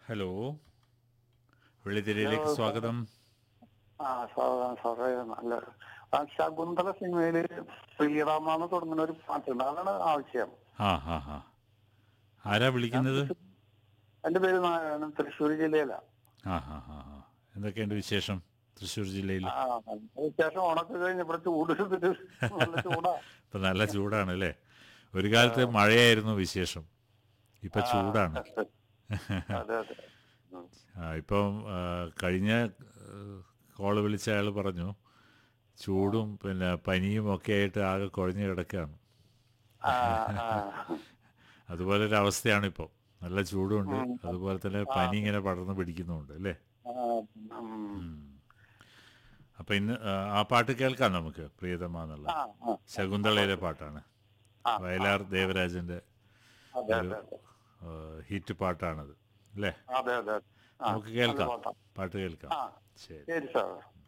Hello വെള്ളിത്തിരയിലേക്ക് സ്വാഗതം ആ സാറേ സാറേ നല്ല ആ ശകുന്തള സിനിമയില് ശ്രീറാമാന്ന് തുടങ്ങുന്ന ഒരു പാട്ടുണ്ട് അതാണ് ആവശ്യം ആ ആ ആ ആരാ വിളിക്കുന്നത് എന്റെ പേര് നാരായണൻ തൃശ്ശൂർ ജില്ലയിലാ ആ ആ ആ ആ എന്തൊക്കെയുണ്ട് വിശേഷം തൃശ്ശൂർ ജില്ലയിൽ ആ ശേഷം ഉണക്ക് കഴിഞ്ഞ് ഇവിടെ ചൂട് എടുത്തിട്ട് നല്ല ചൂടാ ഇപ്പം നല്ല ചൂടാണ് അല്ലേ ഒരു കാലത്ത് മഴയായിരുന്നു വിശേഷം ഇപ്പം ചൂടാണ് അതെ അതെ ഉം. ആ, ഇപ്പം ആ, കഴിഞ്ഞ കോള് വിളിച്ച അയാൾ പറഞ്ഞു ചൂടും പിന്നെ പനിയും ഒക്കെ ആയിട്ട് ആകെ കുഴഞ്ഞു കിടക്കുകയാണ് ആ ആ അതുപോലെ ഒരു അവസ്ഥയാണ് ഇപ്പോൾ നല്ല ചൂടുണ്ട് അതുപോലെ തന്നെ പനി ഇങ്ങനെ പടർന്ന് പിടിക്കുന്നുണ്ട് അല്ലേ ആ, ഉം. അപ്പം ഇന്ന് ആ, ആ പാട്ട് കേൾക്കാം നമുക്ക് പ്രിയതമ എന്നുള്ള ആ ആ ശകുന്തളയിലെ പാട്ടാണ് ആ. വയലാർ ദേവരാജന്റെ അതെ അതെ അതെ ആ, ഹിറ്റ് പാട്ടാണത് അല്ലേ അതെ അതെ ആ, നമുക്ക് കേൾക്കാം നല്ല പാട്ടാ. പാട്ട് കേൾക്കാം ആ ശരി ശരി സാർ